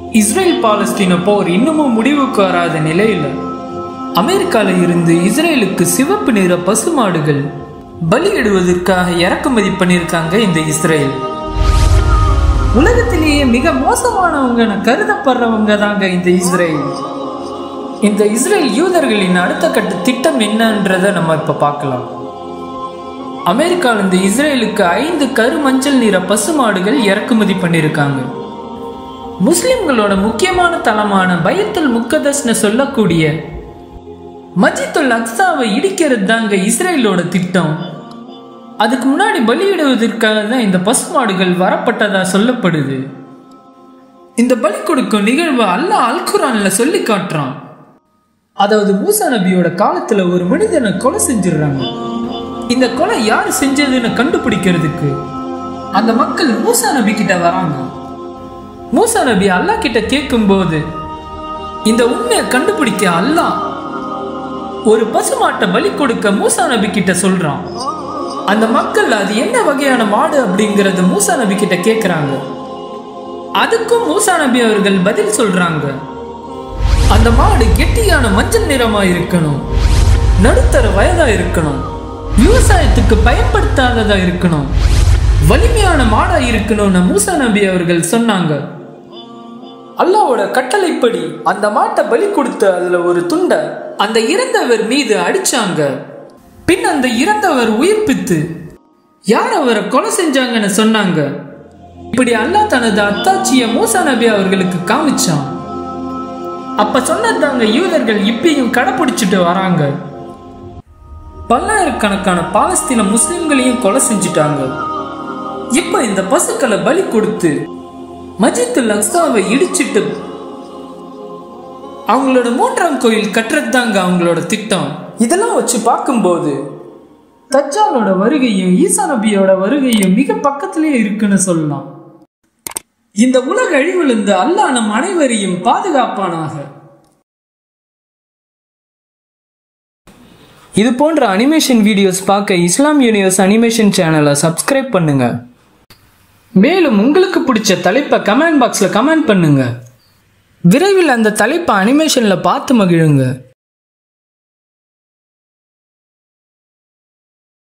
Israel பாலஸ்தீன போர் இன்னமும் முடிவுக்கு வராத நிலையில அமெரிக்கால இருந்து இஸ்ரேலுக்கு சிவப்பு நிற பசுமாடுகள் பலியிடுவதற்காக இறக்குமதி பண்ணியிருக்காங்க இந்த இஸ்ரேல் உலகத்திலேயே மிக மோசமானவங்க கருதப்படுறவங்க தாங்க இந்த இஸ்ரேல் இந்த இஸ்ரேல் யூதர்களின் அடுத்த கட்ட திட்டம் என்னன்றதை நம்ம இப்ப பார்க்கலாம் அமெரிக்காவில் இந்த இஸ்ரேலுக்கு ஐந்து கரு மஞ்சள் நிற பசுமாடுகள் இறக்குமதி பண்ணியிருக்காங்க முஸ்லிம்களோட முக்கியமான தலமான பயத்துல் முக்கதஸ்னு சொல்லக்கூடிய மஜித்துல் அக்ஸாவை இடிக்கிறது தாங்க இஸ்ரேலோட திட்டம் அதுக்கு முன்னாடி பலியிடுவதற்காக தான் இந்த பசுமாடுகள் வரப்பட்டதா சொல்லப்படுது இந்த பலி கொடுக்கும் நிகழ்வு அல்லாஹ் அல்குரான்ல சொல்லி காட்டுறான் அதாவது மூசா நபியோட காலத்துல ஒரு மனிதனை கொலை செஞ்சிடுறாங்க இந்த கொலை யார் செஞ்சதுன்னு கண்டுபிடிக்கிறதுக்கு அந்த மக்கள் மூசா நபி கிட்ட வராங்க மூசா நபி அல்லாஹ் கிட்ட கேட்கும்போது இந்த உண்மையை கண்டுபிடிக்க அல்லாஹ் ஒரு பசுமாட்டை பலி கொடுக்க மூசா நபி கிட்ட சொல்றான் அந்த மக்கள் அது என்ன வகையான மாடு அப்படிங்கறது மூசா நபி கிட்ட கேக்குறாங்க அதுக்கும் மூசா நபி அவர்கள் பதில் சொல்றாங்க அந்த மாடு கெட்டியான மஞ்சள் நிறமா இருக்கணும் நடுத்தர வயதா இருக்கணும் விவசாயத்துக்கு பயன்படுத்தாததா இருக்கணும் வலிமையான மாடா இருக்கணும்னு மூசா நபி அவர்கள் சொன்னாங்க அல்லாவோட கட்டளைப்படி அந்த மாட்டை பலி கொடுத்து அதுல ஒரு துண்டை அந்த இறந்தவர் மீது அடிச்சாங்க பின் அந்த இறந்தவர் உயிர்ப்பித்து யார் அவரை கொலை செஞ்சாங்கன்னு சொன்னாங்க இப்படி அல்லாஹ் தனது அத்தாட்சிய மூசா நபி அவர்களுக்கு காமிச்சான் அப்ப சொன்னதாங்க யூதர்கள் இப்பயும் கடைப்பிடிச்சிட்டு வராங்க பல்லாயிரக்கணக்கான பாலஸ்தீன முஸ்லிம்களையும் கொலை செஞ்சுட்டாங்க இப்ப இந்த பசுக்களை பலி கொடுத்து மஜித்துல் அக்ஸாவை இடிச்சிட்டு அவங்களோட மூன்றாம் கோயில் கட்டுறது தாங்க அவங்களோட திட்டம் இதெல்லாம் வச்சு பார்க்கும்போது தஜ்ஜாலோட வருகையும் ஈசா நபியோட வருகையும் மிக பக்கத்திலே இருக்குன்னு சொல்லலாம் இந்த உலக அழிவிலிருந்து அல்லாஹ் நம் அனைவரையும் பாதுகாப்பானாக இது போன்ற அனிமேஷன் வீடியோஸ் பார்க்க இஸ்லாம் யூனிவர்ஸ் அனிமேஷன் சேனலை சப்ஸ்கிரைப் பண்ணுங்க மேலும் உங்களுக்கு பிடிச்ச தலைப்பை கமெண்ட் பாக்ஸில் கமெண்ட் பண்ணுங்க விரைவில் அந்த தலைப்பை அனிமேஷனில் பார்த்து மகிழுங்க